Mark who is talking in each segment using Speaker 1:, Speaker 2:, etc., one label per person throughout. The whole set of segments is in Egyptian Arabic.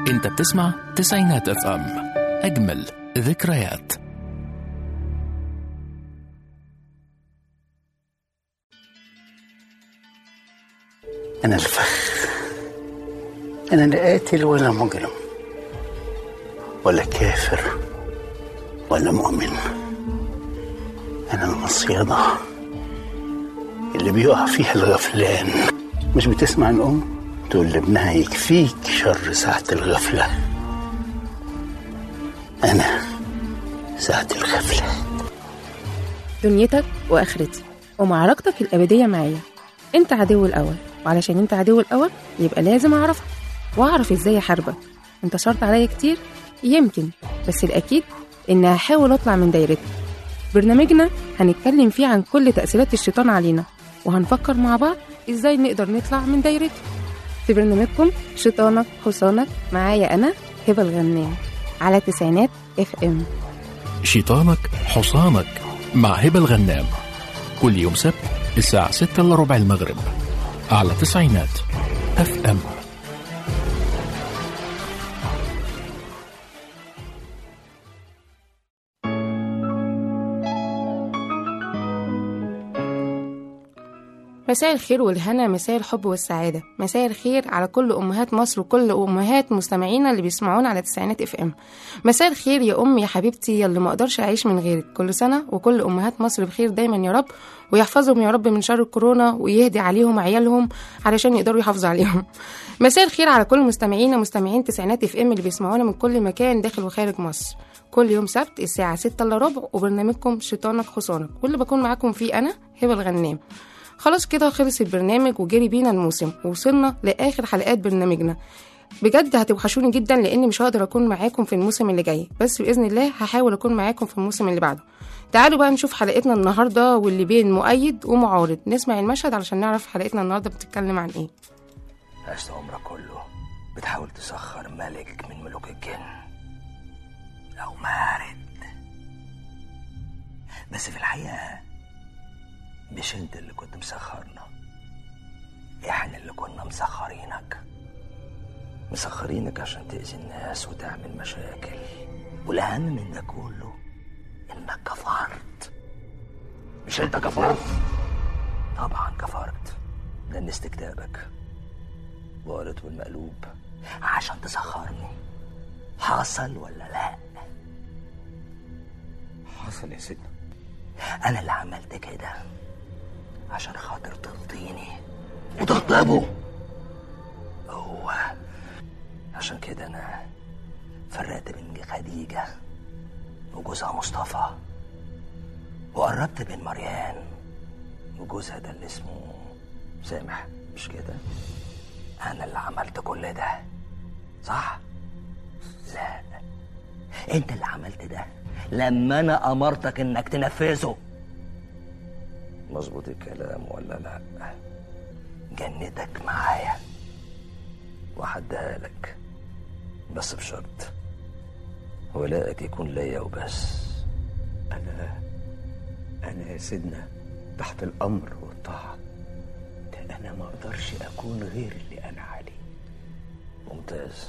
Speaker 1: انت بتسمع تسعينات اف ام اجمل ذكريات
Speaker 2: أنا الفخ أنا لا قاتل ولا مجرم ولا كافر ولا مؤمن أنا المصيدة اللي بيقع فيها الغفلان مش بتسمع الأم تقول لابنها يكفيك شر ساعة الغفلة أنا ساعة الغفلة
Speaker 3: دنيتك واخرتي ومعركتك الابديه معايا انت عدو الاول وعلشان انت عدو الاول يبقى لازم اعرفك واعرف ازاي احاربك انت شرط عليا كتير يمكن بس الاكيد ان هحاول اطلع من دايرتك برنامجنا هنتكلم فيه عن كل تاثيرات الشيطان علينا وهنفكر مع بعض ازاي نقدر نطلع من دايرته في برنامجكم شيطانك حصانك معايا انا هبه الغنام على تسعينات اف ام
Speaker 1: شيطانك حصانك مع هبة الغنام كل يوم سبت الساعة 6 إلا ربع المغرب على تسعينات اف ام
Speaker 3: مساء الخير والهنا مساء الحب والسعادة مساء الخير على كل أمهات مصر وكل أمهات مستمعينا اللي بيسمعونا على تسعينات اف ام مساء الخير يا أم يا حبيبتي يا اللي ما أقدرش أعيش من غيرك كل سنة وكل أمهات مصر بخير دايما يا رب ويحفظهم يا رب من شر الكورونا ويهدي عليهم عيالهم علشان يقدروا يحافظوا عليهم مساء الخير على كل مستمعينا مستمعين تسعينات اف ام اللي بيسمعونا من كل مكان داخل وخارج مصر كل يوم سبت الساعة 6 الا ربع وبرنامجكم شيطانك حصانك واللي بكون معاكم فيه أنا هبة الغنام خلاص كده خلص البرنامج وجري بينا الموسم ووصلنا لآخر حلقات برنامجنا بجد هتوحشوني جدا لاني مش هقدر اكون معاكم في الموسم اللي جاي بس باذن الله هحاول اكون معاكم في الموسم اللي بعده تعالوا بقى نشوف حلقتنا النهارده واللي بين مؤيد ومعارض نسمع المشهد علشان نعرف حلقتنا النهارده بتتكلم عن ايه
Speaker 4: عشت عمرك كله بتحاول تسخر ملك من ملوك الجن أو مارد بس في الحقيقة مش انت اللي كنت مسخرنا احنا اللي كنا مسخرينك مسخرينك عشان تأذي الناس وتعمل مشاكل والأهم من ده كله إنك كفرت مش أنت كفرت؟ طبعا كفرت لأن استكتابك وقالت بالمقلوب عشان تسخرني حصل ولا لا؟
Speaker 5: حصل يا سيدنا
Speaker 4: أنا اللي عملت كده عشان خاطر ترضيني وتغضبه هو عشان كده أنا فرقت بين خديجة وجوزها مصطفى وقربت بين مريان وجوزها ده اللي اسمه سامح مش كده أنا اللي عملت كل ده صح؟ لا أنت اللي عملت ده لما أنا أمرتك إنك تنفذه مظبوط الكلام ولا لا جنتك معايا وحدها لك بس بشرط ولائك يكون ليا وبس
Speaker 5: أنا أنا يا سيدنا تحت الأمر والطاعة ده أنا ما أقدرش أكون غير اللي أنا عليه
Speaker 4: ممتاز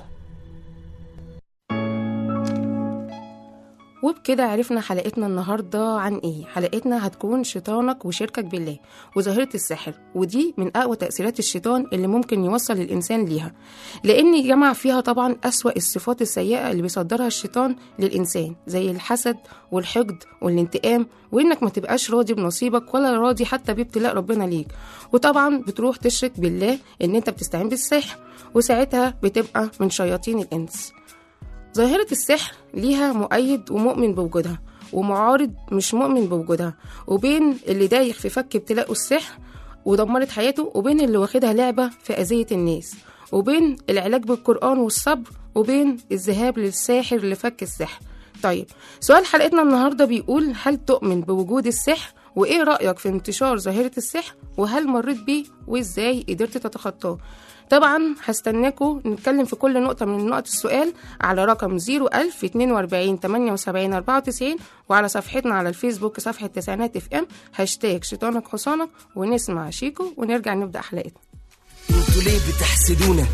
Speaker 3: وبكده عرفنا حلقتنا النهاردة عن ايه حلقتنا هتكون شيطانك وشركك بالله وظاهرة السحر ودي من أقوى تأثيرات الشيطان اللي ممكن يوصل الإنسان ليها لأن جمع فيها طبعا أسوأ الصفات السيئة اللي بيصدرها الشيطان للإنسان زي الحسد والحقد والانتقام وإنك ما تبقاش راضي بنصيبك ولا راضي حتى بابتلاء ربنا ليك وطبعا بتروح تشرك بالله إن أنت بتستعين بالسحر وساعتها بتبقى من شياطين الإنس ظاهرة السحر ليها مؤيد ومؤمن بوجودها ومعارض مش مؤمن بوجودها وبين اللي دايخ في فك ابتلاءه السحر ودمرت حياته وبين اللي واخدها لعبة في أذية الناس وبين العلاج بالقرآن والصبر وبين الذهاب للساحر لفك السحر طيب سؤال حلقتنا النهاردة بيقول هل تؤمن بوجود السحر وإيه رأيك في انتشار ظاهرة السحر وهل مريت بيه وإزاي قدرت تتخطاه طبعا هستناكم نتكلم في كل نقطة من نقط السؤال على رقم 01000 42 78 94 وعلى صفحتنا على الفيسبوك صفحة تسعينات اف ام هاشتاج شيطانك حصانك ونسمع شيكو ونرجع نبدأ حلقتنا
Speaker 6: انتوا ليه بتحسدونا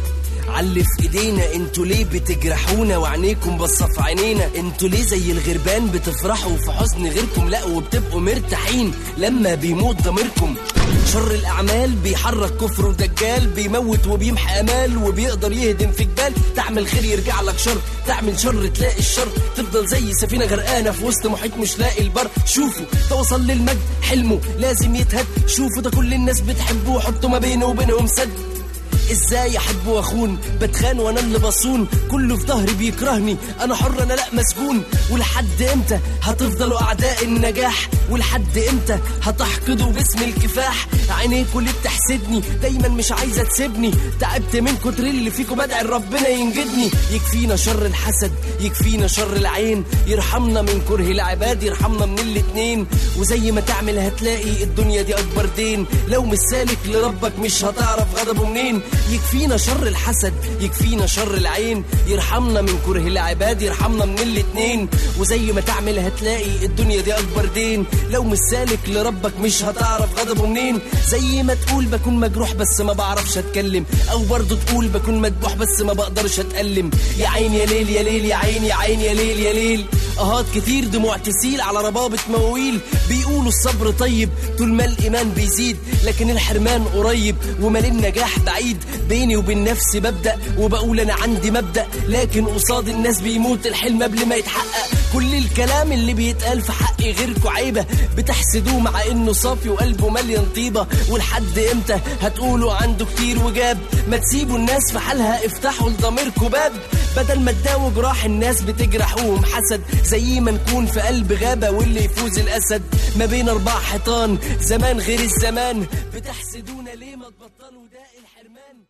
Speaker 6: علي في ايدينا انتوا ليه بتجرحونا وعينيكم بصة في عينينا انتوا ليه زي الغربان بتفرحوا في حزن غيركم لا وبتبقوا مرتاحين لما بيموت ضميركم شر الاعمال بيحرك كفر ودجال بيموت وبيمحي امال وبيقدر يهدم في جبال تعمل خير يرجع لك شر تعمل شر تلاقي الشر تفضل زي سفينه غرقانه في وسط محيط مش لاقي البر شوفوا توصل للمجد حلمه لازم يتهد شوفوا ده كل الناس بتحبه وحطوا ما بينه وبينهم سد ازاي احب واخون بتخان وانا اللي بصون كله في ظهري بيكرهني انا حر انا لا مسجون ولحد امتى هتفضلوا اعداء النجاح ولحد امتى هتحقدوا باسم الكفاح عينيكوا اللي بتحسدني دايما مش عايزه تسيبني تعبت من كتر اللي فيكوا بدعي ربنا ينجدني يكفينا شر الحسد يكفينا شر العين يرحمنا من كره العباد يرحمنا من الاتنين وزي ما تعمل هتلاقي الدنيا دي اكبر دين لو مش سالك لربك مش هتعرف غضبه منين يكفينا شر الحسد يكفينا شر العين يرحمنا من كره العباد يرحمنا من الاتنين وزي ما تعمل هتلاقي الدنيا دي اكبر دين لو مش سالك لربك مش هتعرف غضبه منين زي ما تقول بكون مجروح بس ما بعرفش اتكلم او برضه تقول بكون مدبوح بس ما بقدرش اتألم يا عين يا ليل يا ليل يا عين يا عين يا ليل يا ليل اهات كتير دموع تسيل على ربابة مواويل بيقولوا الصبر طيب طول ما الايمان بيزيد لكن الحرمان قريب ومال النجاح بعيد بيني وبين نفسي ببدأ وبقول انا عندي مبدأ لكن قصاد الناس بيموت الحلم قبل ما يتحقق كل الكلام اللي بيتقال في حقي غيركوا عيبة بتحسدوه مع انه صافي وقلبه مليان طيبة ولحد امتى هتقولوا عنده كتير وجاب ما تسيبوا الناس في حالها افتحوا لضميركوا باب بدل ما تداووا جراح الناس بتجرحوهم حسد زي ما نكون في قلب غابة واللي يفوز الأسد ما بين أربع حيطان زمان غير الزمان بتحسدونا ليه ما تبطلوا داء الحرمان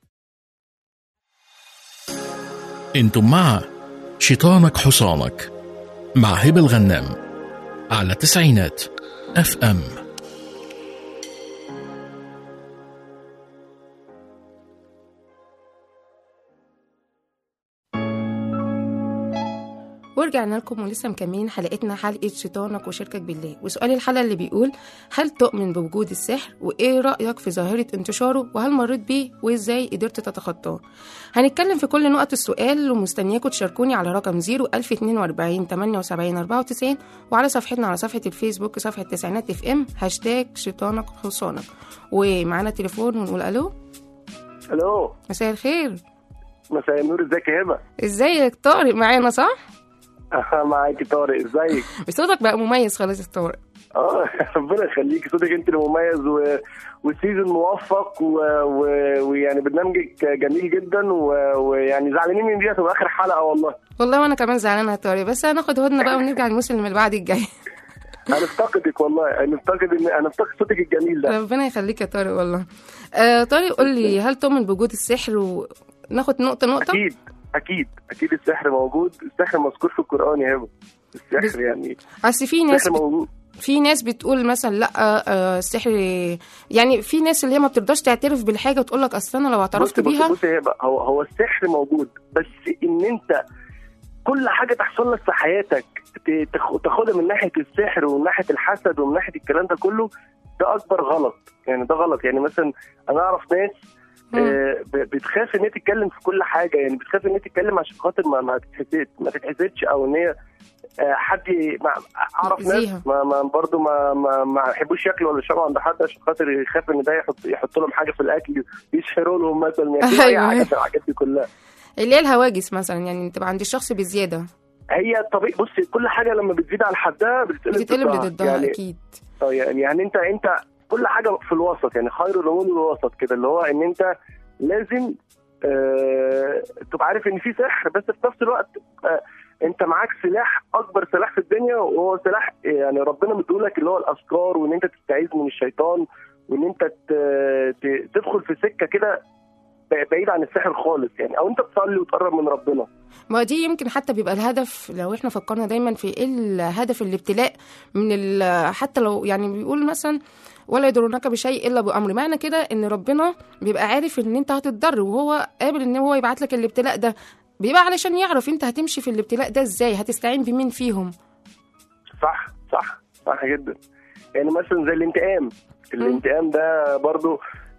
Speaker 1: انتم مع شيطانك حصانك مع هبة الغنام على تسعينات اف ام
Speaker 3: ورجعنا لكم ولسه مكملين حلقتنا حلقة شيطانك وشركك بالله وسؤال الحلقة اللي بيقول هل تؤمن بوجود السحر وإيه رأيك في ظاهرة انتشاره وهل مريت بيه وإزاي قدرت تتخطاه هنتكلم في كل نقط السؤال ومستنياكم تشاركوني على رقم 01042 78 94 وعلى صفحتنا على صفحة الفيسبوك صفحة تسعينات اف ام هاشتاج شيطانك حصانك ومعانا تليفون ونقول الو
Speaker 7: الو
Speaker 3: مساء الخير
Speaker 7: مساء النور ازيك يا هبه
Speaker 3: ازيك طارق معانا صح؟
Speaker 7: أها، معاكي طارق ازيك
Speaker 3: صوتك بقى مميز خلاص يا طارق
Speaker 7: اه ربنا يخليكي صوتك انت اللي مميز و... والسيزون موفق و... و... ويعني برنامجك جميل جدا و... ويعني زعلانين من دي هتبقى اخر حلقه والله
Speaker 3: والله وانا كمان زعلانه يا طارق بس هناخد هدنه بقى ونرجع الموسم اللي بعد الجاي
Speaker 7: هنفتقدك والله هنفتقد ان هنفتقد صوتك الجميل ده
Speaker 3: ربنا يخليك يا طارق والله آه طارق قول لي هل تؤمن بوجود السحر وناخد نقطه نقطه
Speaker 7: اكيد اكيد اكيد السحر موجود السحر مذكور في القران يا هبه
Speaker 3: بس-
Speaker 7: السحر يعني
Speaker 3: اصل في ناس
Speaker 7: السحر
Speaker 3: بت...
Speaker 7: موجود
Speaker 3: في ناس بتقول مثلا لا آه السحر يعني في ناس اللي هي ما بترضاش تعترف بالحاجه وتقول لك اصل انا لو اعترفت
Speaker 7: بص- بص-
Speaker 3: بيها
Speaker 7: بص يا هبه هو هو السحر موجود بس ان انت كل حاجه تحصل لك في حياتك ت- تاخ- تاخدها من ناحيه السحر ومن ناحيه الحسد ومن ناحيه الكلام ده كله ده اكبر غلط يعني ده غلط يعني مثلا انا اعرف ناس
Speaker 3: مم.
Speaker 7: آه، ب- بتخاف ان هي تتكلم في كل حاجه يعني بتخاف ان هي تتكلم عشان خاطر ما ما تتحسد ما تتحسدش او ان هي آه، حد ي- ما اعرف
Speaker 3: يأذيها.
Speaker 7: ناس ما, ما برضه ما ما ما يحبوش ياكلوا ولا يشربوا عند حد عشان خاطر يخاف ان ده يحط يحط لهم حاجه في الاكل يشهروا لهم مثلا يعملوا اي
Speaker 3: أيوة.
Speaker 7: حاجه في الحاجات دي كلها
Speaker 3: اللي هي الهواجس مثلا يعني تبقى عند الشخص بزياده
Speaker 7: هي طبيعي بص كل حاجه لما بتزيد عن حدها بتتقلب
Speaker 3: بتتقلب
Speaker 7: ضدها.
Speaker 3: لضدها
Speaker 7: يعني
Speaker 3: اكيد
Speaker 7: آه، يعني يعني انت انت كل حاجه في الوسط يعني خير الامور الوسط كده اللي هو ان انت لازم آه تبقى عارف ان في سحر بس في نفس الوقت آه انت معاك سلاح اكبر سلاح في الدنيا وهو سلاح يعني ربنا مديهولك اللي هو الاذكار وان انت تستعيذ من الشيطان وان انت ت- ت- تدخل في سكه كده بعيد عن السحر خالص يعني او انت تصلي وتقرب من ربنا
Speaker 3: ما دي يمكن حتى بيبقى الهدف لو احنا فكرنا دايما في ايه الهدف الابتلاء من ال- حتى لو يعني بيقول مثلا ولا يضرنك بشيء الا بامر معنى كده ان ربنا بيبقى عارف ان انت هتتضر وهو قابل ان هو يبعت لك الابتلاء ده بيبقى علشان يعرف انت هتمشي في الابتلاء ده ازاي هتستعين بمين فيهم
Speaker 7: صح صح صح جدا يعني مثلا زي الانتقام الانتقام ده برضو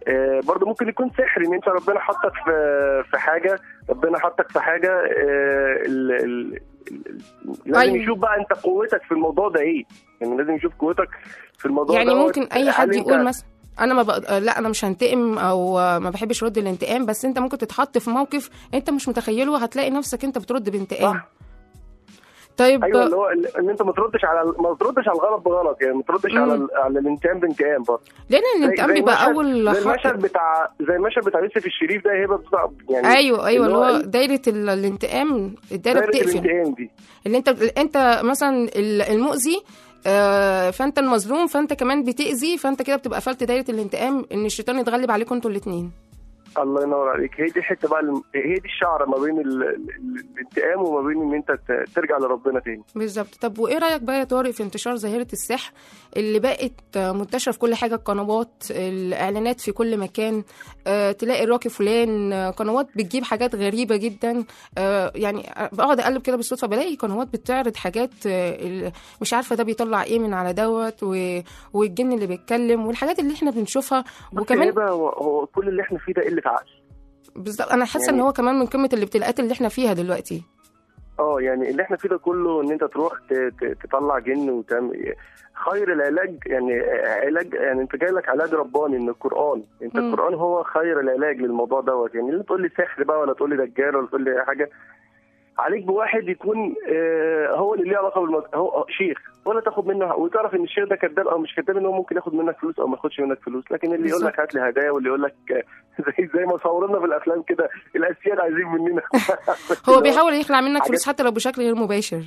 Speaker 7: آه، برضه ممكن يكون سحر ان انت ربنا حطك في في حاجه ربنا حطك في حاجه آه، ال ال ال- لازم
Speaker 3: أيوة.
Speaker 7: يشوف بقى انت قوتك في الموضوع ده ايه يعني لازم يشوف قوتك في الموضوع
Speaker 3: يعني
Speaker 7: دوت.
Speaker 3: ممكن اي
Speaker 7: هل
Speaker 3: حد
Speaker 7: أنت-
Speaker 3: يقول مثلا انا ما بق... لا انا مش هنتقم او ما بحبش رد الانتقام بس انت ممكن تتحط في موقف انت مش متخيله هتلاقي نفسك انت بترد بانتقام
Speaker 7: صح.
Speaker 3: طيب
Speaker 7: ايوه اللي هو ال- ان انت ما تردش على ما تردش على الغلط بغلط يعني ما تردش على
Speaker 3: مم.
Speaker 7: ال- على الانتقام بانتقام برضه
Speaker 3: لان
Speaker 7: زي-
Speaker 3: الانتقام
Speaker 7: زي
Speaker 3: بيبقى
Speaker 7: المشهد-
Speaker 3: اول
Speaker 7: زي
Speaker 3: خط-
Speaker 7: المشهد بتاع زي المشهد بتاع يوسف الشريف ده هبه بتاع يعني
Speaker 3: ايوه ايوه اللي هو
Speaker 7: ال-
Speaker 3: دايره ال- الانتقام الدايره
Speaker 7: دايرة
Speaker 3: بتقفل
Speaker 7: الانتقام دي
Speaker 3: اللي انت انت مثلا ال- المؤذي آه، فانت المظلوم فانت كمان بتاذي فانت كده بتبقى قفلت دايره الانتقام ان الشيطان يتغلب عليكم انتوا الاثنين
Speaker 7: الله ينور عليك هي دي الحته بقى الم- هي دي الشعره ما بين ال- ال- الانتقام وما بين ان انت ت- ترجع لربنا تاني
Speaker 3: بالظبط طب وايه رايك بقى يا طارق في انتشار ظاهره السحر اللي بقت منتشره في كل حاجه القنوات الاعلانات في كل مكان آه تلاقي الراكي فلان آه، قنوات بتجيب حاجات غريبه جدا آه يعني بقعد اقلب كده بالصدفه بلاقي قنوات بتعرض حاجات آه ال- مش عارفه ده بيطلع ايه من على دوت و- والجن اللي بيتكلم والحاجات اللي احنا بنشوفها
Speaker 7: وكمان
Speaker 3: وكمان
Speaker 7: هبه هو, هو كل اللي احنا فيه ده قله عقل
Speaker 3: بالظبط انا حاسه
Speaker 7: يعني-
Speaker 3: ان هو كمان من قمه الابتلاءات اللي احنا فيها دلوقتي
Speaker 7: اه يعني اللي احنا فيه ده كله ان انت تروح ت- ت- تطلع جن وتعمل خير العلاج يعني علاج يعني انت جاي لك علاج رباني من القران انت
Speaker 3: مم.
Speaker 7: القران هو خير العلاج للموضوع دوت يعني لا تقول لي سحر بقى ولا تقول لي دجال ولا تقول لي اي حاجه عليك بواحد يكون آه، هو اللي ليه علاقه بالمز... هو شيخ ولا تاخد منه وتعرف ان الشيخ ده كذاب او مش كذاب ان هو ممكن ياخد منك فلوس او ما ياخدش منك فلوس لكن اللي يقول لك
Speaker 3: بالظبط.
Speaker 7: هات لي هدايا واللي يقول لك آه، زي زي ما صورنا في الافلام كده الاسياد عايزين مننا
Speaker 3: هو بيحاول يخلع منك
Speaker 7: حاجات-
Speaker 3: فلوس حتى لو بشكل غير مباشر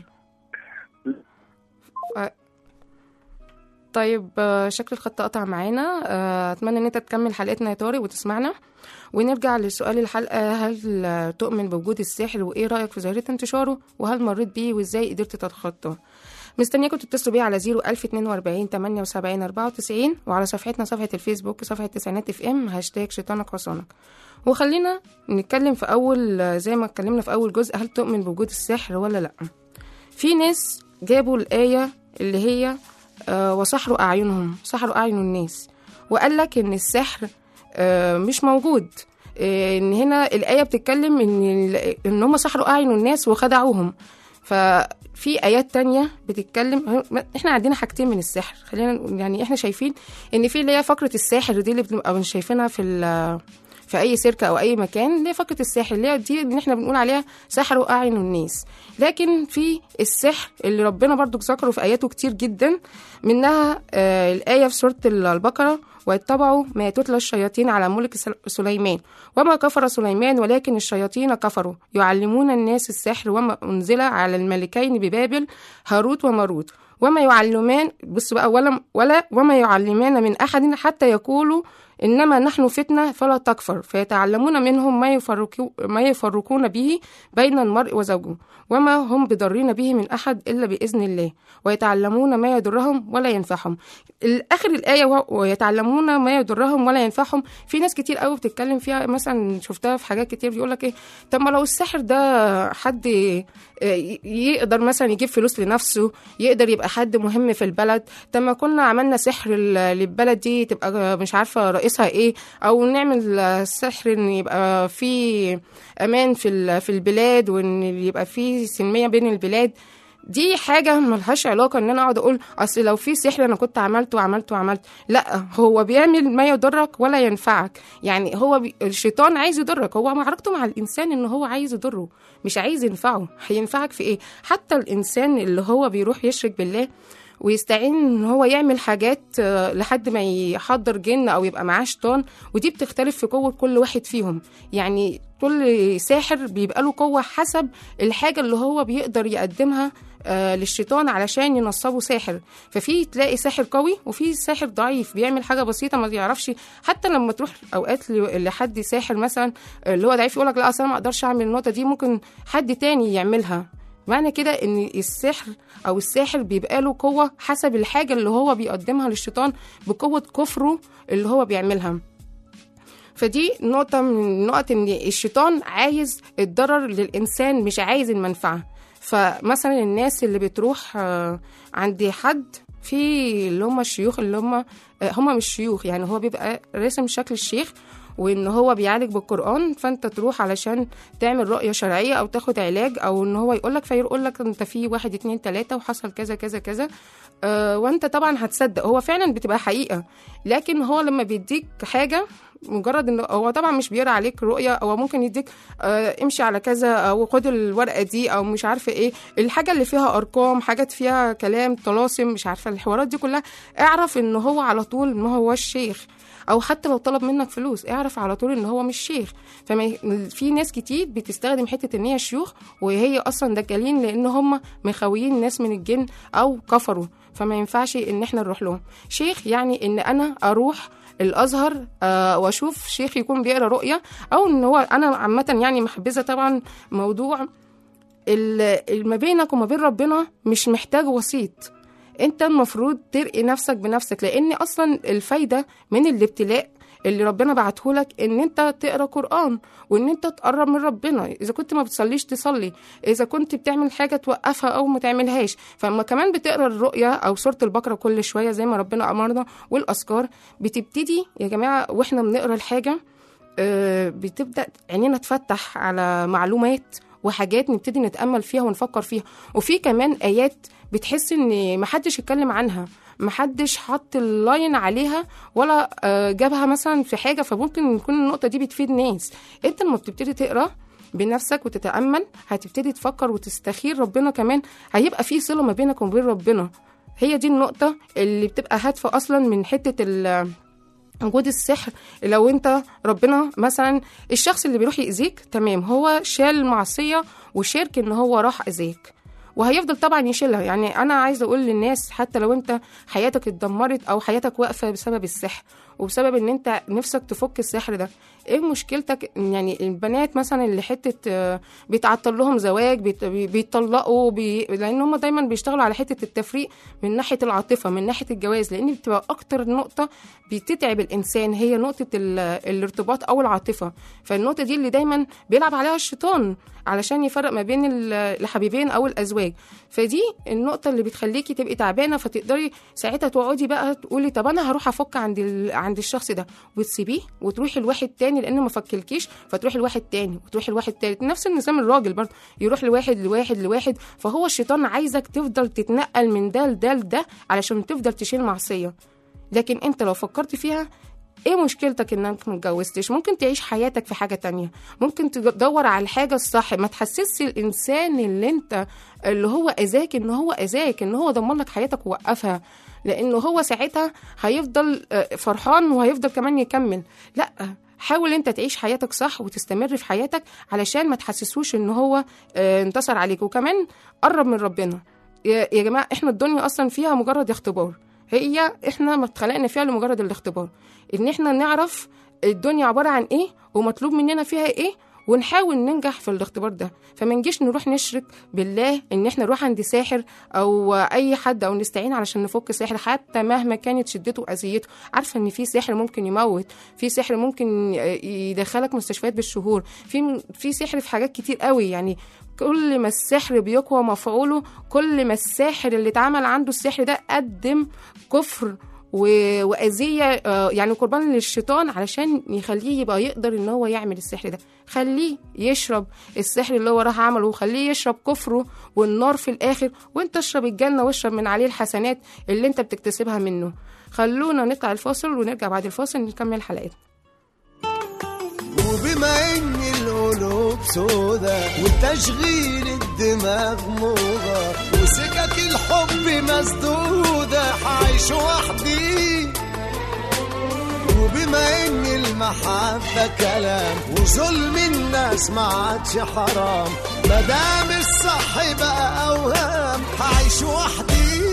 Speaker 3: ف- طيب آه، شكل الخط قطع معانا آه، اتمنى ان انت تكمل حلقتنا يا طارق وتسمعنا ونرجع لسؤال الحلقه هل آه، تؤمن بوجود السحر وايه رايك في ظاهره انتشاره وهل مريت بيه وازاي قدرت تتخطاه مستنياكم تتصلوا بيا على 01042 78 94 وعلى صفحتنا صفحه الفيسبوك صفحه تسعينات اف ام هاشتاج شيطانك حصانك وخلينا نتكلم في اول زي ما اتكلمنا في اول جزء هل تؤمن بوجود السحر ولا لا في ناس جابوا الآية اللي هي آه وسحروا أعينهم سحروا أعين الناس وقال لك إن السحر آه مش موجود آه إن هنا الآية بتتكلم إن ال- إن هم سحروا أعين الناس وخدعوهم ففي آيات تانية بتتكلم إحنا عندنا حاجتين من السحر خلينا نقول- يعني إحنا شايفين إن في اللي هي فقرة الساحر دي اللي بنبقى مش شايفينها في ال- في اي سيركه او اي مكان اللي هي فقره السحر اللي هي دي اللي احنا بنقول عليها سحروا اعين الناس لكن في السحر اللي ربنا برضو ذكره في اياته كتير جدا منها آه الايه في سوره البقره واتبعوا ما تتلى الشياطين على ملك سل- سليمان وما كفر سليمان ولكن الشياطين كفروا يعلمون الناس السحر وما أنزل على الملكين ببابل هاروت وماروت وما يعلمان بص بقى ولا ولا وما يعلمان من أحد حتى يقولوا إنما نحن فتنة فلا تكفر فيتعلمون منهم ما, يفرقو ما يفرقون به بين المرء وزوجه وما هم بضارين به من أحد إلا بإذن الله ويتعلمون ما يضرهم ولا ينفعهم آخر الآية و- ويتعلمون ما يضرهم ولا ينفعهم في ناس كتير قوي بتتكلم فيها مثلا شفتها في حاجات كتير بيقول لك إيه طب ما لو السحر ده حد آه، ي- يقدر مثلا يجيب فلوس لنفسه يقدر يبقى حد مهم في البلد طب ما كنا عملنا سحر ل- للبلد دي تبقى مش عارفه رئيسها ايه او نعمل آه، سحر ان يبقى في امان في ال- في البلاد وان يبقى في سلميه بين البلاد دي حاجة ملهاش علاقة ان انا اقعد اقول اصل لو في سحر انا كنت عملت وعملت وعملت لا هو بيعمل ما يضرك ولا ينفعك يعني هو بي... الشيطان عايز يضرك هو معركته مع الانسان ان هو عايز يضره مش عايز ينفعه هينفعك في ايه حتى الانسان اللي هو بيروح يشرك بالله ويستعين ان هو يعمل حاجات آه، لحد ما يحضر جن او يبقى معاه شيطان ودي بتختلف في قوه كل واحد فيهم يعني كل ساحر بيبقى له قوه حسب الحاجه اللي هو بيقدر يقدمها آه، للشيطان علشان ينصبه ساحر ففي تلاقي ساحر قوي وفي ساحر ضعيف بيعمل حاجه بسيطه ما يعرفش حتى لما تروح اوقات ل- لحد ساحر مثلا آه، اللي هو ضعيف يقول لك لا اصل انا ما اقدرش اعمل النقطه دي ممكن حد تاني يعملها معنى كده ان السحر او الساحر بيبقى له قوه حسب الحاجه اللي هو بيقدمها للشيطان بقوه كفره اللي هو بيعملها فدي نقطة من النقط إن الشيطان عايز الضرر للإنسان مش عايز المنفعة فمثلا الناس اللي بتروح آه، عند حد في اللي هم الشيوخ اللي هم هم مش شيوخ يعني هو بيبقى راسم شكل الشيخ وان هو بيعالج بالقران فانت تروح علشان تعمل رؤيه شرعيه او تاخد علاج او ان هو يقول لك فيقول لك انت في واحد اتنين تلاته وحصل كذا كذا كذا آه وانت طبعا هتصدق هو فعلا بتبقى حقيقه لكن هو لما بيديك حاجه مجرد ان هو طبعا مش بيقرا عليك رؤيه او ممكن يديك آه امشي على كذا او خد الورقه دي او مش عارفه ايه الحاجه اللي فيها ارقام حاجات فيها كلام طلاسم مش عارفه الحوارات دي كلها اعرف ان هو على طول ما هو الشيخ او حتى لو طلب منك فلوس اعرف على طول ان هو مش شيخ فما في ناس كتير بتستخدم حته ان هي شيوخ وهي اصلا دجالين لان هم مخويين ناس من الجن او كفروا فما ينفعش ان احنا نروح لهم شيخ يعني ان انا اروح الازهر آه واشوف شيخ يكون بيقرا رؤيه او ان هو انا عامه يعني محبذه طبعا موضوع ال- ما بينك وما بين ربنا مش محتاج وسيط انت المفروض ترقي نفسك بنفسك لان اصلا الفايده من الابتلاء اللي ربنا بعته لك ان انت تقرا قران وان انت تقرب من ربنا اذا كنت ما بتصليش تصلي اذا كنت بتعمل حاجه توقفها او ما تعملهاش فاما كمان بتقرا الرؤيا او سوره البقره كل شويه زي ما ربنا امرنا والاذكار بتبتدي يا جماعه واحنا بنقرا الحاجه آه، بتبدا عينينا تفتح على معلومات وحاجات نبتدي نتامل فيها ونفكر فيها وفي كمان ايات بتحس ان محدش اتكلم عنها محدش حط اللاين عليها ولا آه، جابها مثلا في حاجه فممكن يكون النقطه دي بتفيد ناس انت لما بتبتدي تقرا بنفسك وتتامل هتبتدي تفكر وتستخير ربنا كمان هيبقى في صله ما بينك وبين ربنا هي دي النقطه اللي بتبقى هادفه اصلا من حته ال وجود السحر لو انت ربنا مثلا الشخص اللي بيروح يأذيك تمام هو شال المعصية وشارك ان هو راح أذاك وهيفضل طبعا يشيلها يعني انا عايزه اقول للناس حتى لو انت حياتك اتدمرت او حياتك واقفه بسبب السحر وبسبب ان انت نفسك تفك السحر ده ايه مشكلتك يعني البنات مثلا اللي حته آه، بيتعطل لهم زواج بيت- بي- بيطلقوا بي... لان هم دايما بيشتغلوا على حته التفريق من ناحيه العاطفه من ناحيه الجواز لان بتبقى اكتر نقطه بتتعب الانسان هي نقطه ال... الارتباط او العاطفه فالنقطه دي اللي دايما بيلعب عليها الشيطان علشان يفرق ما بين ال- الحبيبين او الازواج فدي النقطه اللي بتخليكي تبقي تعبانه فتقدري ساعتها تقعدي بقى تقولي طب انا هروح افك عند ال... عند الشخص ده وتسيبيه وتروحي لواحد تاني لانه ما فكلكيش فتروحي لواحد تاني وتروحي لواحد تالت نفس النظام الراجل برضه يروح لواحد لواحد لواحد فهو الشيطان عايزك تفضل تتنقل من ده لده لده علشان تفضل تشيل معصيه لكن انت لو فكرت فيها ايه مشكلتك انك متجوزتش ممكن تعيش حياتك في حاجة تانية ممكن تدور على الحاجة الصح ما تحسسش الانسان اللي انت اللي هو اذاك ان هو اذاك ان هو دمر لك حياتك ووقفها لانه هو ساعتها هيفضل آه، فرحان وهيفضل كمان يكمل لا حاول انت تعيش حياتك صح وتستمر في حياتك علشان ما تحسسوش ان هو آه، انتصر عليك وكمان قرب من ربنا يا يا جماعة احنا الدنيا اصلا فيها مجرد اختبار هي احنا ما اتخلقنا فيها لمجرد الاختبار ان احنا نعرف الدنيا عباره عن ايه ومطلوب مننا فيها ايه ونحاول ننجح في الاختبار ده فما نجيش نروح نشرك بالله ان احنا نروح عند ساحر او اي حد او نستعين علشان نفك سحر حتى مهما كانت شدته واذيته عارفه ان في سحر ممكن يموت في سحر ممكن يدخلك مستشفيات بالشهور في في سحر في حاجات كتير قوي يعني كل ما السحر بيقوى مفعوله كل ما الساحر اللي اتعمل عنده السحر ده قدم كفر و- وأذية آه، يعني قربان للشيطان علشان يخليه يبقى يقدر ان هو يعمل السحر ده خليه يشرب السحر اللي هو راح عمله وخليه يشرب كفره والنار في الاخر وانت اشرب الجنة واشرب من عليه الحسنات اللي انت بتكتسبها منه خلونا نطلع الفاصل ونرجع بعد الفاصل نكمل حلقتنا
Speaker 8: وبما ان القلوب سودا وتشغيل الدماغ موضة وسكك الحب مسدودة هعيش وحدي وبما ان المحبة كلام وظلم الناس ما عادش حرام مدام الصح بقى اوهام هعيش وحدي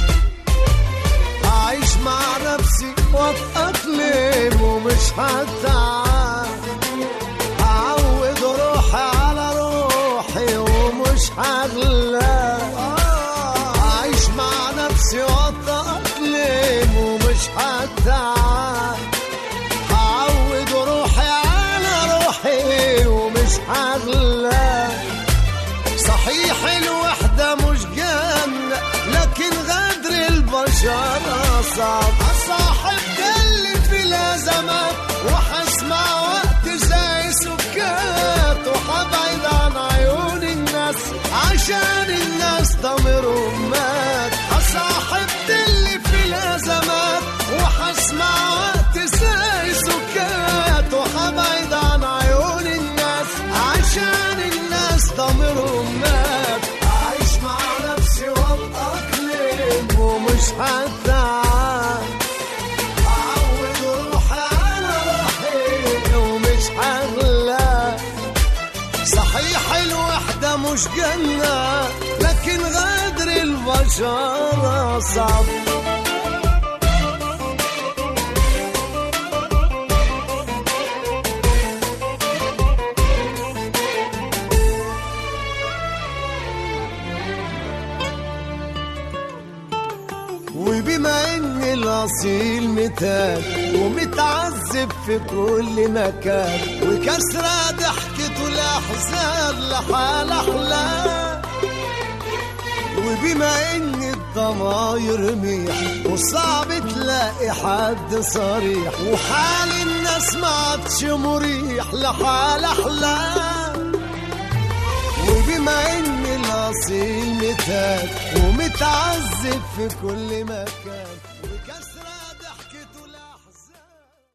Speaker 8: أعيش مع نفسي وأتأقلم ومش هتعب أعود روحي على روحي ومش هغلى أعيش مع نفسي وأتأقلم ومش هتعب أعود روحي على روحي ومش هغلى صحيح الوحدة مش جنة لكن غدر البشر البشر صعب أصاحب اللي في الأزمات وحسمع وقت زي سكات وحبعد عن عيون الناس عشان الناس ضميرهم مات أصاحب اللي في الأزمات وحسمع وقت زي سكات وحبعد عن عيون الناس عشان الناس ضميرهم مات أعيش مع نفسي وأتأقلم ومش هتعب أعود روحي على روحي ومش هغلى صحيح الوحدة مش جنة لكن غدر البشر صعب وبما ان الاصيل متاك ومتعذب في كل مكان وكسرة ضحكته الاحزان لحال احلام وبما ان الضماير ميح وصعب تلاقي حد صريح وحال الناس ما عادش مريح لحال احلام وبما ان الاصيل متاك ومتعذب في كل مكان وكسرة ضحكته الاحزان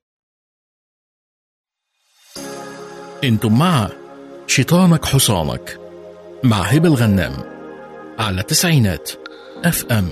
Speaker 1: انتم مع شيطانك حصانك مع هبة الغنام على تسعينات اف ام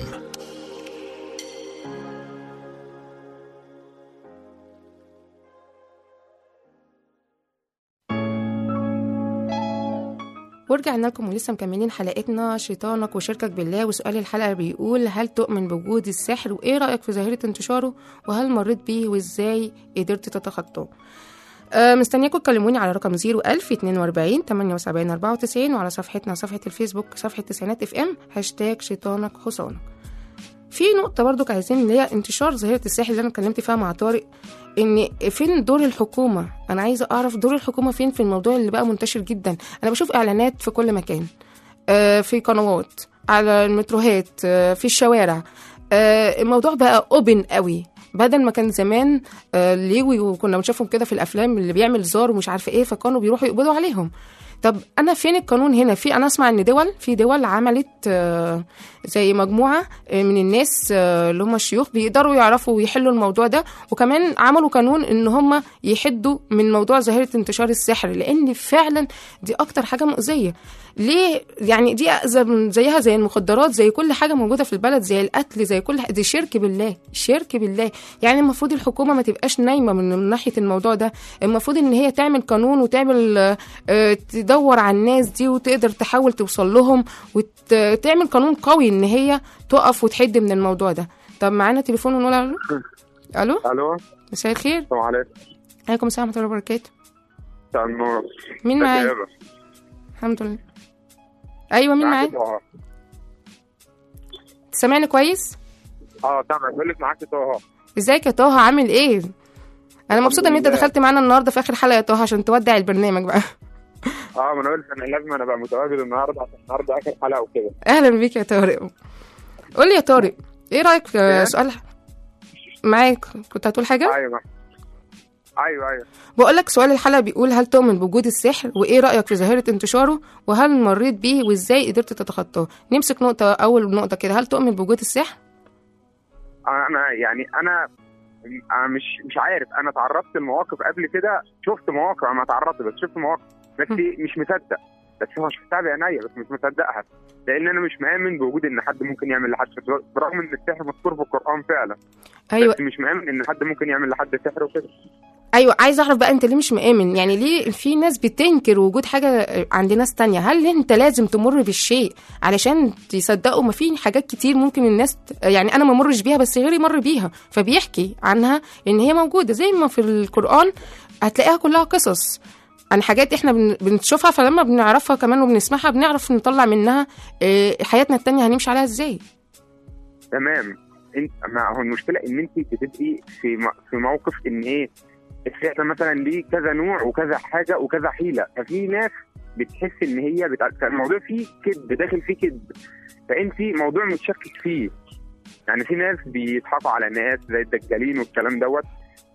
Speaker 3: ورجعنا لكم ولسه مكملين حلقتنا شيطانك وشركك بالله وسؤال الحلقة بيقول هل تؤمن بوجود السحر وإيه رأيك في ظاهرة انتشاره وهل مريت بيه وإزاي قدرت تتخطاه آه، مستنياكم تكلموني على رقم 01000 42 78 94 وعلى صفحتنا صفحة الفيسبوك صفحة تسعينات اف ام هاشتاج شيطانك حصانك في نقطة برضو عايزين اللي هي انتشار ظاهرة السحر اللي أنا اتكلمت فيها مع طارق إن فين دور الحكومة أنا عايزة أعرف دور الحكومة فين في الموضوع اللي بقى منتشر جدا أنا بشوف إعلانات في كل مكان آه، في قنوات على المتروهات آه، في الشوارع آه، الموضوع بقى اوبن قوي بدل ما كان زمان آه، ليوي وكنا بنشوفهم كده في الافلام اللي بيعمل زار ومش عارفه ايه فكانوا بيروحوا يقبضوا عليهم طب انا فين القانون هنا في انا اسمع ان دول في دول عملت آه، زي مجموعه آه، من الناس آه، اللي هم الشيوخ بيقدروا يعرفوا ويحلوا الموضوع ده وكمان عملوا قانون ان هم يحدوا من موضوع ظاهره انتشار السحر لان فعلا دي اكتر حاجه مؤذيه ليه يعني دي أذى من- زيها زي المخدرات زي كل حاجه موجوده في البلد زي القتل زي كل ح- دي شرك بالله شرك بالله يعني المفروض الحكومه ما تبقاش نايمه من من ناحيه الموضوع ده المفروض ان هي تعمل قانون وتعمل آه، آه، تدور على الناس دي وتقدر تحاول توصل لهم وتعمل قانون قوي ان هي تقف وتحد من الموضوع ده طب معانا تليفون ونقول الو الو
Speaker 9: الو
Speaker 3: مساء الخير
Speaker 9: السلام عليكم
Speaker 3: عليكم السلام ورحمه الله وبركاته
Speaker 9: مساء النور
Speaker 3: مين معايا
Speaker 9: تجربة.
Speaker 3: الحمد لله ايوه مين
Speaker 9: معاك
Speaker 3: معايا
Speaker 9: طه.
Speaker 3: سامعني كويس
Speaker 9: اه تمام بقول لك معاك طه
Speaker 3: ازيك يا طه عامل ايه انا مبسوطه ان انت
Speaker 9: لله.
Speaker 3: دخلت معانا النهارده في اخر حلقه يا طه عشان تودع البرنامج بقى
Speaker 9: اه ما انا قلت انا لازم انا ابقى متواجد النهارده عشان النهارده اخر حلقه وكده
Speaker 3: اهلا بيك يا طارق قول لي يا طارق ايه رايك في
Speaker 9: إيه؟
Speaker 3: سؤال معاك كنت هتقول حاجه
Speaker 9: ايوه ايوه ايوه
Speaker 3: بقول لك سؤال الحلقه بيقول هل تؤمن بوجود السحر وايه رايك في ظاهره انتشاره وهل مريت بيه وازاي قدرت تتخطاه نمسك نقطه اول نقطه كده هل تؤمن بوجود السحر
Speaker 9: انا يعني انا انا مش مش عارف انا تعرضت لمواقف قبل كده شفت مواقف انا ما تعرضت بس شفت مواقف بس مش مصدق بس هو شفتها بعينيا بس مش مصدقها لان انا مش مآمن بوجود ان حد ممكن يعمل لحد برغم ان السحر مذكور في القران فعلا
Speaker 3: ايوه
Speaker 9: بس مش مآمن ان حد ممكن يعمل لحد سحر وكده
Speaker 3: ايوه عايز اعرف بقى انت ليه مش مآمن يعني ليه في ناس بتنكر وجود حاجه عند ناس تانية هل انت لازم تمر بالشيء علشان تصدقوا ما في حاجات كتير ممكن الناس ت- يعني انا ما مرش بيها بس غيري مر بيها فبيحكي عنها ان هي موجوده زي ما في القران هتلاقيها كلها قصص عن حاجات احنا بن- بنشوفها فلما بنعرفها كمان وبنسمعها بنعرف نطلع منها آه، حياتنا التانية هنمشي عليها ازاي
Speaker 9: تمام انت ما هو المشكله ان انت بتبقي في م- في موقف ان ايه السحر مثلا ليه كذا نوع وكذا حاجه وكذا حيله ففي ناس بتحس ان هي بتع... الموضوع فيه كذب داخل فيه كذب فانت موضوع متشكك فيه يعني في ناس بيضحكوا على ناس زي الدجالين والكلام دوت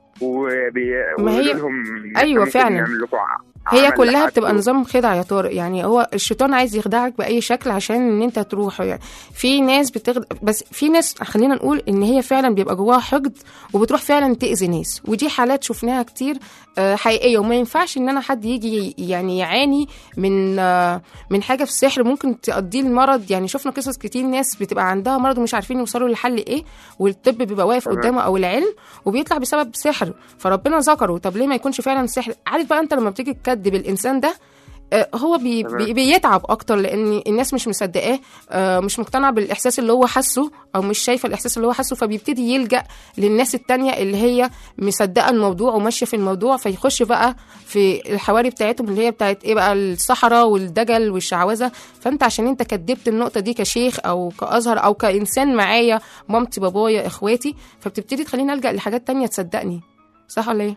Speaker 9: وبي
Speaker 3: ما هي-
Speaker 9: ويقولوا لهم إحنا
Speaker 3: أيوة
Speaker 9: ممكن
Speaker 3: فعلا.
Speaker 9: نعمل لكم ع-
Speaker 3: هي
Speaker 9: عمل
Speaker 3: كلها
Speaker 9: لحد
Speaker 3: بتبقى
Speaker 9: و-
Speaker 3: نظام خدع يا طارق يعني هو الشيطان عايز يخدعك باي شكل عشان ان انت تروح يعني في ناس بتخدع بس في ناس خلينا نقول ان هي فعلا بيبقى جواها حقد وبتروح فعلا تاذي ناس ودي حالات شفناها كتير آه، حقيقيه وما ينفعش ان انا حد يجي يعني يعاني من آه، من حاجه في السحر ممكن تؤديه المرض يعني شفنا قصص كتير ناس بتبقى عندها مرض ومش عارفين يوصلوا لحل ايه والطب بيبقى واقف
Speaker 9: تمام.
Speaker 3: قدامه او العلم وبيطلع بسبب سحر فربنا ذكره طب ليه ما يكونش فعلا سحر عارف بقى انت لما بتيجي تكذب الانسان ده آه، هو بي
Speaker 9: تمام.
Speaker 3: بي بيتعب اكتر لان الناس مش مصدقاه آه، مش مقتنع بالاحساس اللي هو حاسه او مش شايفه الاحساس اللي هو حاسه فبيبتدي يلجا للناس التانية اللي هي مصدقه الموضوع وماشيه في الموضوع فيخش بقى في الحواري بتاعتهم اللي هي بتاعت ايه بقى الصحراء والدجل والشعوذه فانت عشان انت كدبت النقطه دي كشيخ او كازهر او كانسان معايا مامتي بابايا اخواتي فبتبتدي تخليني الجا لحاجات تانية تصدقني صح ولا ايه؟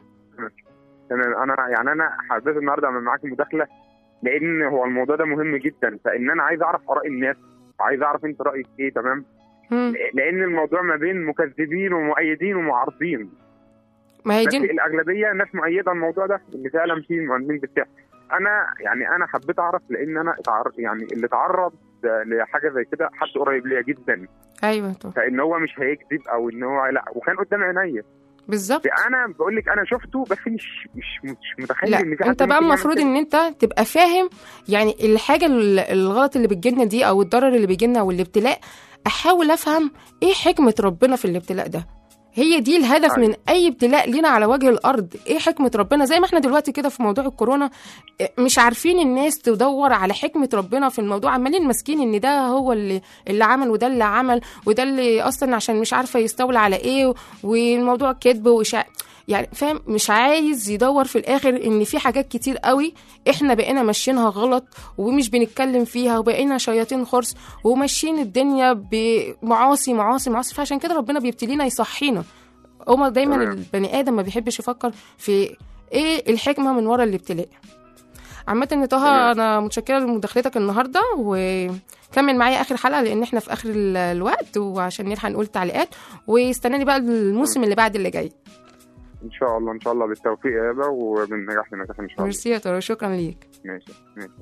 Speaker 9: تمام انا يعني انا حبيت النهارده اعمل معاك مداخله لان هو الموضوع ده مهم جدا فان انا عايز اعرف اراء الناس وعايز اعرف انت رايك ايه تمام
Speaker 3: مم.
Speaker 9: لان الموضوع ما بين مكذبين ومؤيدين ومعارضين
Speaker 3: ما هي
Speaker 9: بس
Speaker 3: دي
Speaker 9: الاغلبيه ناس مؤيده الموضوع ده اللي فعلا فيه مؤمنين بالسحر انا يعني انا حبيت اعرف لان انا اتعرض يعني اللي اتعرض لحاجه زي كده حد قريب ليا جدا
Speaker 3: ايوه طبعا
Speaker 9: فان هو مش هيكذب او ان هو لا وكان قدام عينيا
Speaker 3: بالظبط
Speaker 9: انا بقول لك انا شفته بس مش مش مش متخيل
Speaker 3: لا
Speaker 9: ان في حد
Speaker 3: انت بقى
Speaker 9: ممكن يعمل
Speaker 3: المفروض
Speaker 9: كده.
Speaker 3: ان انت تبقى فاهم يعني الحاجه ال- الغلط اللي بتجيلنا دي او الضرر اللي بيجيلنا والابتلاء احاول افهم ايه حكمه ربنا في الابتلاء ده هي دي الهدف
Speaker 9: أيوة.
Speaker 3: من اي ابتلاء لينا على وجه الارض ايه حكمه ربنا زي ما احنا دلوقتي كده في موضوع الكورونا اه، مش عارفين الناس تدور على حكمه ربنا في الموضوع عمالين ماسكين ان ده هو اللي اللي عمل وده اللي عمل وده اللي اصلا عشان مش عارفه يستولى على ايه والموضوع كذب واشاعه يعني فاهم مش عايز يدور في الاخر ان في حاجات كتير قوي احنا بقينا ماشيينها غلط ومش بنتكلم فيها وبقينا شياطين خرس وماشيين الدنيا بمعاصي معاصي معاصي فعشان كده ربنا بيبتلينا يصحينا هما دايما
Speaker 9: تمام.
Speaker 3: البني ادم ما بيحبش يفكر في ايه الحكمه من ورا الابتلاء عامة يا طه
Speaker 9: تمام.
Speaker 3: انا متشكره لمداخلتك النهارده وكمل معايا اخر حلقه لان احنا في اخر ال- الوقت وعشان نلحق نقول تعليقات واستناني بقى الموسم اللي بعد اللي جاي
Speaker 9: ان شاء الله ان شاء الله بالتوفيق يا ابا ومن نجاح لنجاح ان شاء الله
Speaker 3: ميرسي يا طارق شكرا ليك
Speaker 9: ماشي ماشي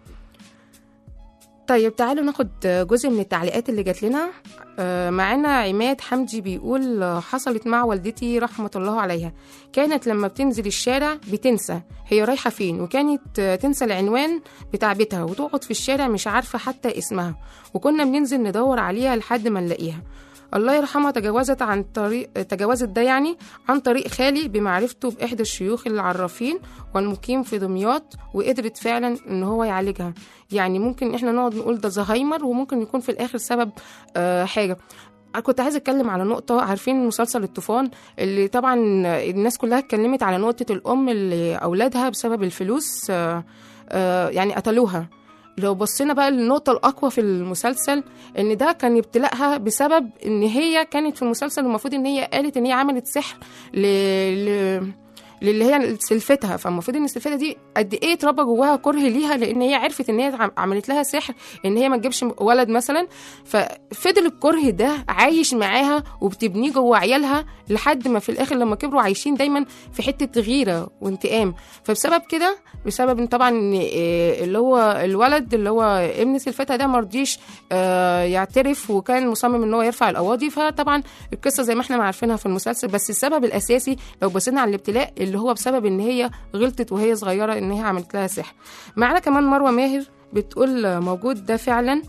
Speaker 3: طيب تعالوا ناخد جزء من التعليقات اللي جات لنا آه، معانا عماد حمدي بيقول آه، حصلت مع والدتي رحمة الله عليها كانت لما بتنزل الشارع بتنسى هي رايحة فين وكانت آه، تنسى العنوان بتاع بيتها وتقعد في الشارع مش عارفة حتى اسمها وكنا بننزل ندور عليها لحد ما نلاقيها الله يرحمها تجاوزت عن طريق تجاوزت ده يعني عن طريق خالي بمعرفته بإحدى الشيوخ العرافين والمقيم في دمياط وقدرت فعلا ان هو يعالجها يعني ممكن احنا نقعد نقول ده زهايمر وممكن يكون في الاخر سبب آه حاجه أنا كنت عايزه اتكلم على نقطه عارفين مسلسل الطوفان اللي طبعا الناس كلها اتكلمت على نقطه الام اللي اولادها بسبب الفلوس آه آه يعني قتلوها لو بصينا بقى للنقطة الأقوى في المسلسل إن ده كان ابتلاءها بسبب إن هي كانت في المسلسل المفروض إن هي قالت إن هي عملت سحر ل... ل... للي هي سلفتها فالمفروض ان سلفتها دي قد ايه اتربى جواها كره ليها لان هي عرفت ان هي عم- عملت لها سحر ان هي ما تجيبش ولد مثلا ففضل الكره ده عايش معاها وبتبنيه جوه عيالها لحد ما في الاخر لما كبروا عايشين دايما في حته غيره وانتقام فبسبب كده بسبب ان طبعا إن، آه، اللي هو الولد اللي هو ابن سلفتها ده مرضيش آه، يعترف وكان مصمم ان هو يرفع القواضي فطبعا القصه زي ما احنا ما عارفينها في المسلسل بس السبب الاساسي لو بصينا على الابتلاء اللي هو بسبب ان هي غلطت وهي صغيره ان هي عملت لها سحر معانا كمان مروه ماهر بتقول موجود ده فعلا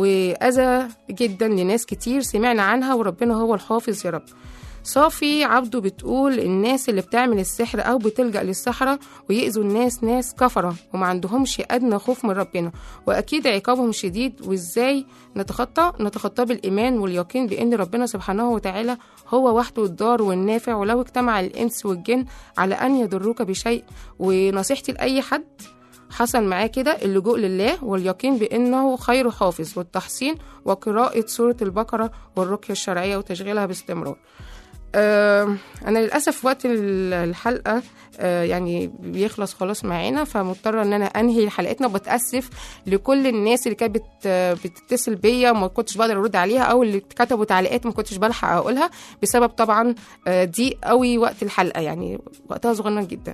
Speaker 3: واذى جدا لناس كتير سمعنا عنها وربنا هو الحافظ يا رب صافي عبده بتقول الناس اللي بتعمل السحر او بتلجأ للسحرة ويأذوا الناس ناس كفرة وما عندهمش ادنى خوف من ربنا واكيد عقابهم شديد وازاي نتخطى نتخطاه بالايمان واليقين بان ربنا سبحانه وتعالى هو وحده الضار والنافع ولو اجتمع الانس والجن على ان يضروك بشيء ونصيحتي لاي حد حصل معاه كده اللجوء لله واليقين بأنه خير حافظ والتحسين وقراءة سورة البقرة والرقية الشرعية وتشغيلها باستمرار آه، انا للاسف وقت ال- الحلقه آه، يعني بيخلص خلاص معانا فمضطره ان انا انهي حلقتنا وبتاسف لكل الناس اللي كانت بت- بتتصل بيا وما كنتش بقدر ارد عليها او اللي كتبوا تعليقات ما كنتش بلحق اقولها بسبب طبعا آه، ضيق قوي وقت الحلقه يعني وقتها صغنن جدا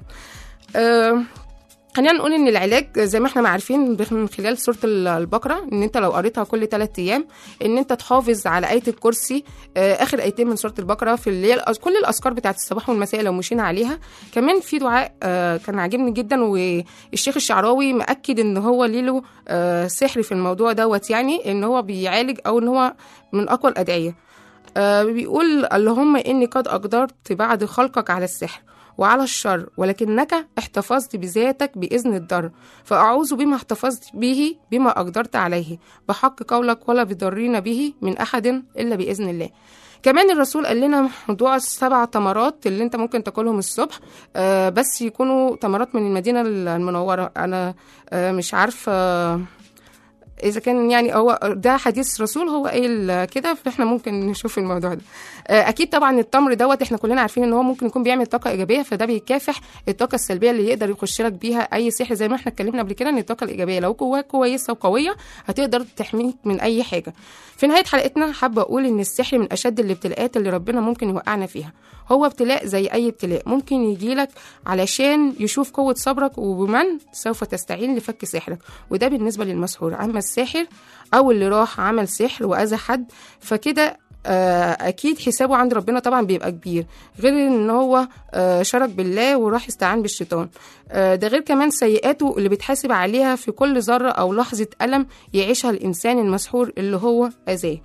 Speaker 3: آه، خلينا نقول ان العلاج زي ما احنا ما عارفين من خلال سوره ال- البقره ان انت لو قريتها كل ثلاث ايام ان انت تحافظ على ايه الكرسي آه، اخر ايتين من سوره البقره في اللي هي الأز- كل الاذكار بتاعت الصباح والمساء لو مشينا عليها كمان في دعاء آه، كان عاجبني جدا والشيخ الشعراوي مأكد ان هو ليه له آه، سحر في الموضوع دوت يعني ان هو بيعالج او ان هو من اقوى الادعيه آه، بيقول اللهم اني قد اقدرت بعد خلقك على السحر وعلى الشر ولكنك احتفظت بذاتك بإذن الضر فأعوذ بما احتفظت به بما أقدرت عليه بحق قولك ولا بضرين به من أحد إلا بإذن الله كمان الرسول قال لنا موضوع السبع تمرات اللي انت ممكن تاكلهم الصبح آه بس يكونوا تمرات من المدينه المنوره انا آه مش عارفه آه اذا كان يعني هو ده حديث رسول هو قايل كده فاحنا ممكن نشوف الموضوع ده آه، اكيد طبعا التمر دوت احنا كلنا عارفين ان هو ممكن يكون بيعمل طاقه ايجابيه فده بيكافح الطاقه السلبيه اللي يقدر يخش لك بيها اي سحر زي ما احنا اتكلمنا قبل كده ان الطاقه الايجابيه لو جواها كويسه وقويه هتقدر تحميك من اي حاجه في نهايه حلقتنا حابه اقول ان السحر من اشد الابتلاءات اللي ربنا ممكن يوقعنا فيها هو ابتلاء زي اي ابتلاء ممكن يجيلك علشان يشوف قوه صبرك وبمن سوف تستعين لفك سحرك وده بالنسبه للمسحور اما الساحر او اللي راح عمل سحر واذى حد فكده آه، اكيد حسابه عند ربنا طبعا بيبقى كبير غير ان هو آه، شرك بالله وراح استعان بالشيطان آه، ده غير كمان سيئاته اللي بيتحاسب عليها في كل ذره او لحظه الم يعيشها الانسان المسحور اللي هو اذاه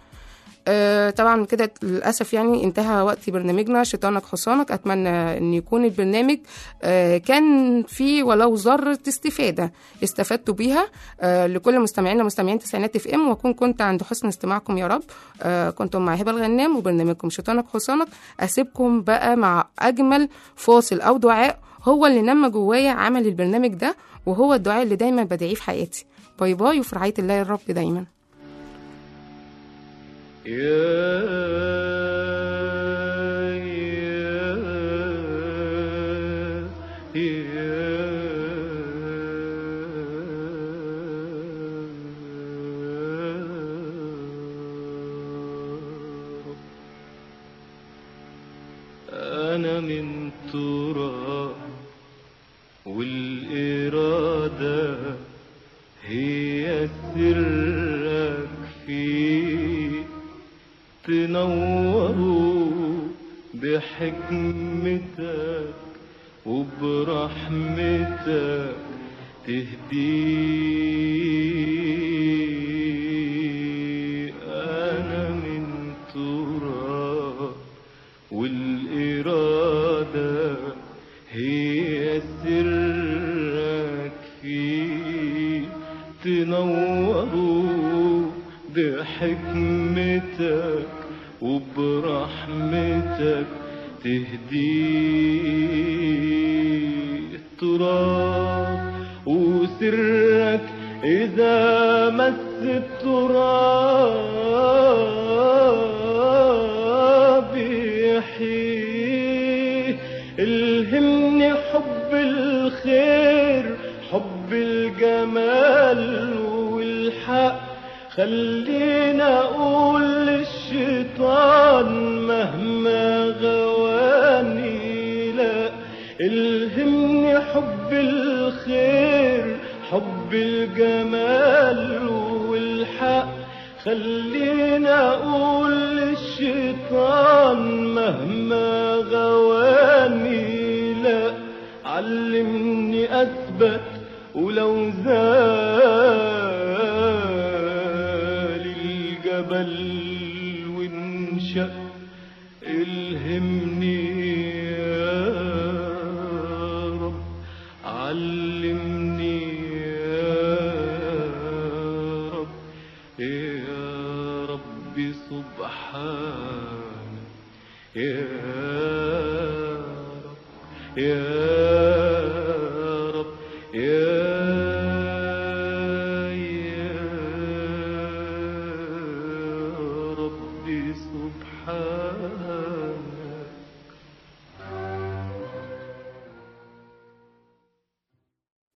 Speaker 3: آه، طبعا كده للاسف يعني انتهى وقت برنامجنا شيطانك حصانك اتمنى ان يكون البرنامج آه، كان فيه ولو ذره استفاده استفدتوا بيها آه، لكل مستمعينا مستمعين تسعينات اف ام واكون كنت عند حسن استماعكم يا رب آه، كنتم مع هبه الغنام وبرنامجكم شيطانك حصانك اسيبكم بقى مع اجمل فاصل او دعاء هو اللي نمى جوايا عمل البرنامج ده وهو الدعاء اللي دايما بدعيه في حياتي باي باي وفي رعايه الله الرب دايما
Speaker 10: أنا من تراب والإرادة هي سرك فيه تنوروا بحكمتك وبرحمتك تهدي أنا من تراب والإرادة هي سرك فيه تنوروا بحكمتك وبرحمتك تهدي التراب وسرك إذا مس التراب يحيي الهمني حب الخير حب الجمال والحق خلينا اقول للشيطان مهما غواني لا الهمني حب الخير حب الجمال والحق خلينا اقول للشيطان مهما غواني لا علمني اثبت ولو زال الجبل وانشق الهمني يا رب علمني يا رب يا ربي سبحانك يا رب يا